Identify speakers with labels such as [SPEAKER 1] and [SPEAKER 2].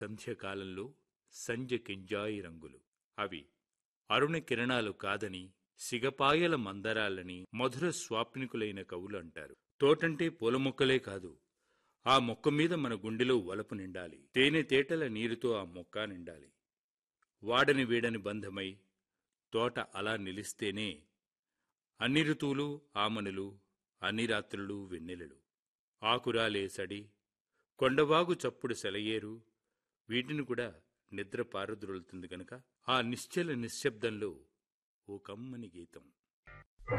[SPEAKER 1] సంధ్యకాలంలో సంధ్య కింజాయి రంగులు అవి అరుణ కిరణాలు కాదని సిగపాయల మందరాలని మధుర స్వాప్నికులైన కవులు అంటారు తోటంటే పూల మొక్కలే కాదు ఆ మొక్క మీద మన గుండెలో వలపు నిండాలి తేనె తేటల నీరుతో ఆ మొక్క నిండాలి వాడని వీడని బంధమై తోట అలా నిలిస్తేనే అన్ని ఋతువులు ఆమనులు అన్ని రాత్రులు వెన్నెలలు ఆకురాలే సడి కొండవాగు చప్పుడు సెలయేరు వీటిని కూడా నిద్ర పారద్రోలుతుంది గనక ఆ నిశ్చల నిశ్శబ్దంలో ఓ కమ్మని గీతం